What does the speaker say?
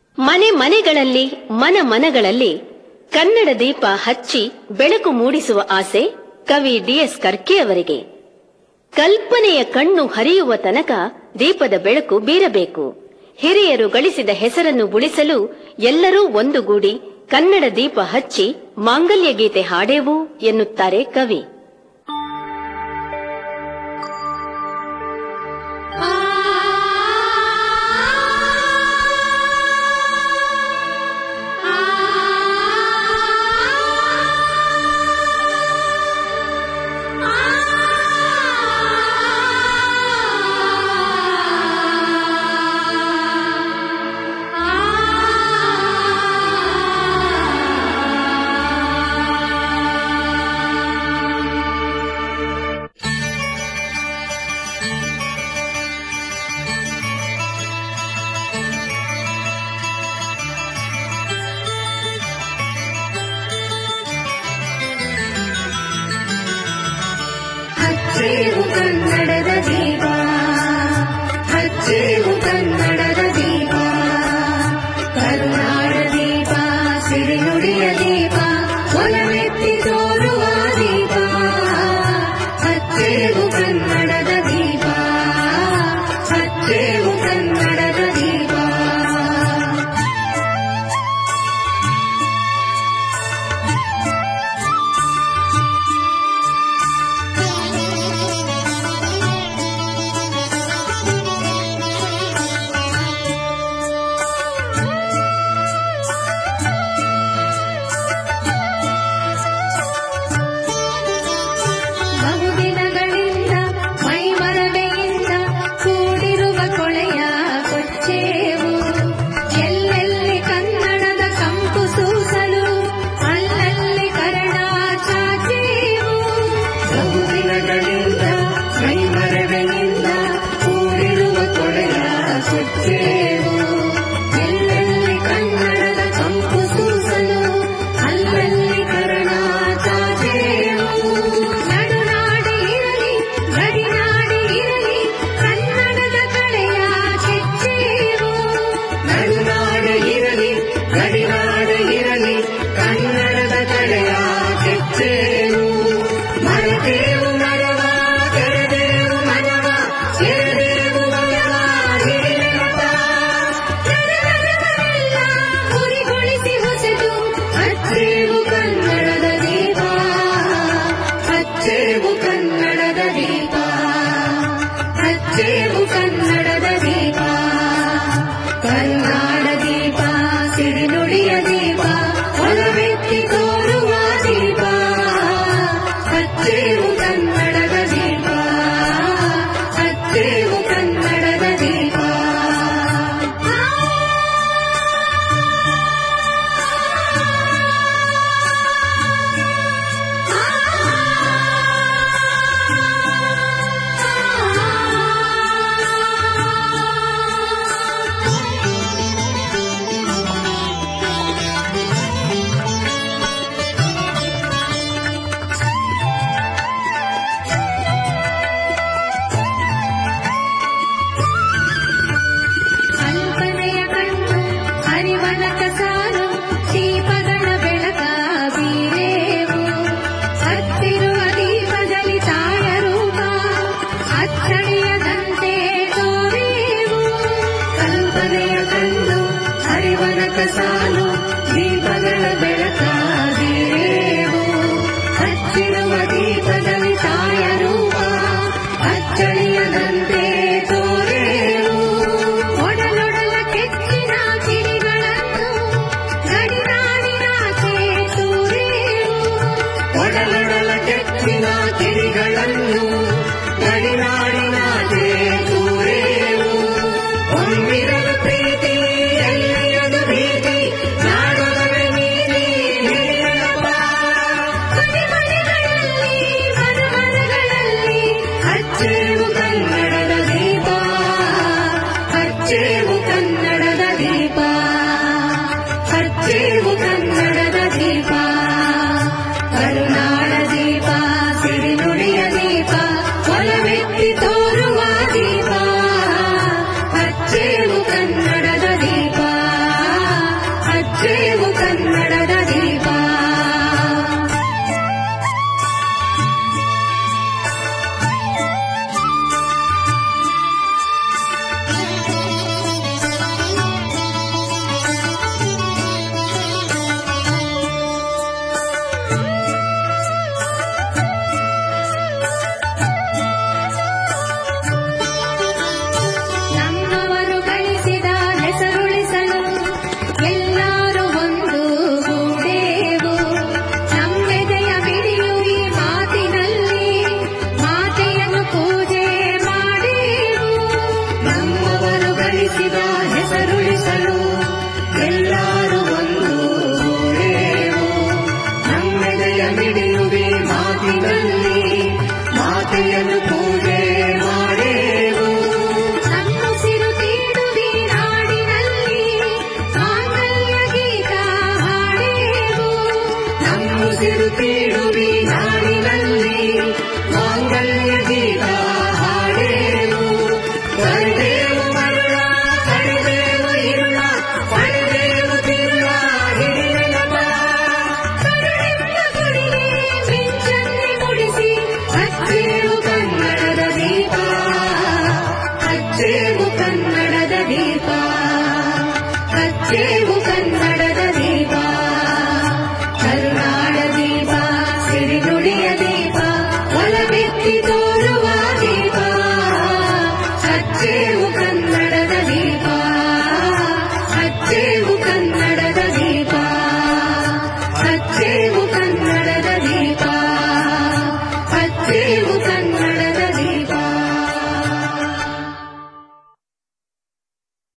ಮನೆ ಮನೆಗಳಲ್ಲಿ ಮನ ಮನಗಳಲ್ಲಿ ಕನ್ನಡ ದೀಪ ಹಚ್ಚಿ ಬೆಳಕು ಮೂಡಿಸುವ ಆಸೆ ಕವಿ ಡಿಎಸ್ ಕರ್ಕೆ ಅವರಿಗೆ ಕಲ್ಪನೆಯ ಕಣ್ಣು ಹರಿಯುವ ತನಕ ದೀಪದ ಬೆಳಕು ಬೀರಬೇಕು ಹಿರಿಯರು ಗಳಿಸಿದ ಹೆಸರನ್ನು ಉಳಿಸಲು ಎಲ್ಲರೂ ಒಂದುಗೂಡಿ ಕನ್ನಡ ದೀಪ ಹಚ್ಚಿ ಮಾಂಗಲ್ಯ ಗೀತೆ ಹಾಡೇವು ಎನ್ನುತ್ತಾರೆ ಕವಿ ಹಚ್ಚೇವು ಕನ್ನಡದ ದೀಪ ಹಚ್ಚೇವು ಕನ್ನಡದ ದೀಪ ಕರುನಾಡ ದೀಪ ಸಿರಿನುಡಿಯ ದೀಪ ಒಲವೆತ್ತಿ ತೋರುವ ದೀಪ ಹಚ್ಚೇವು ಕನ್ನಡದ ದೀಪ ಹಚ್ಚೇವು ಕನ್ನಡದ ದೀಪ ಬಹುದಿನಗಳಿಂದ ಮೈಮರವೆಯಿಂದ ಕೂಡಿರುವ ಕೊಳೆಯ ಕೊಚ್ಚೇವು ಎಲ್ಲೆಲ್ಲಿ ಕನ್ನಡದ ಕಂಪು ಸೂಸಲು ಅಲ್ಲಲ್ಲಿ ಕನ್ನಡ ಚಾಚೇವು ಬಹುದಿನಗಳಿಂದ ಮೈಮರವೆಯಿಂದ ಕೂಡಿರುವ ಕೊಳೆಯ ಕೊಚ್ಚೇವು ಎಲ್ಲೆಲ್ಲಿ ಕನ್ನಡದ ಕಂಪು ಸೂಸಲು ಅಲ್ಲಲ್ಲಿ ಕನ್ನಡ ಚಾಚೇವು ನಡುನಾಡಿ ಇರಲಿ ಗಡಿನಾಡಿ ಇರಲಿ ಕನ್ನಡದ ಕಡೆಯ ಕೆಚ್ಚೇವು ನಡುನಾಡು ಇರಲಿ ಗಡಿನಾಡು ಇರಲಿ ಕನ್ನಡದ ಕಡೆಯ ಕೆಚ್ಚೇವು ಮರೆತೇವು ಮರವ ತೆರೆದೇವು ಮನವ ಎರೆದೇವು ಮನವ ಹಿರಿಯಪ್ಪ ನಡೆದವರೆಲ್ಲ ಗುರಿಗೊಳಿಸಿ ಹೊಸದು ಹಚ್ಚೇವು ಕನ್ನಡದ ದೀಪ ಹಚ್ಚೇವು ಕನ್ನಡದ ದೀಪ ಹಚ್ಚೇವು ಕನ್ನಡದ ದೀಪ ಕನ್ನಡ ದೀಪ ಸಿರಿನುಡಿಯ ದೀಪ ಒಲವೆತ್ತಿ ತೋರುವ ದೀಪ ಹಚ್ಚೇವು ಕನ್ನಡದ ದೀಪ ಹಚ್ಚೇವು ಕನ್ನಡದ ದೀಪ ಕಲ್ಪನೆಯ ಕಣ್ಣು ಹರಿವನಕ ಸಾಲು ದೀಪಗಳ ಬೆಳಕ ಬೀರೇವು ಹತ್ತಿರುವ ದೀಪದಲ್ಲಿ ತಾಯ ರೂಪ ಅಚ್ಚಳಿಯದಂತೆ ತೋರೇವು ಕಲ್ಪನೆಯ ಕಣ್ಣು ಹರಿವನಕ ಸಾಲು ದೀಪಗಳ ಬೆಳಕ ಬೀರೇವು ಹಚ್ಚಿರುವ ದೀಪದಲ್ಲಿ ತಾಯ ರೂಪ ಅಚ್ಚಳಿಯದಂತೆ ತೋರೇವು ಒಡಲೊಡಲ ಕೆಚ್ಚಿನ ಕಿಡಿಗಳನ್ನು ಗಡಿನಾಡಿನಾಚೆ ತೂರೇವು ಒಡಲೊಡಲ ಕೆಚ್ಚಿನ ಕಿಡಿಗಳನ್ನು ಗಡಿನಾಡಿನಾಚೆ ತೂರೇವು ಹೊಂದಿರಲು ಪ್ರೀತಿ ಎಲ್ಲಿಯದು ಭೀತಿ ಕವಿತೆಯನ್ನು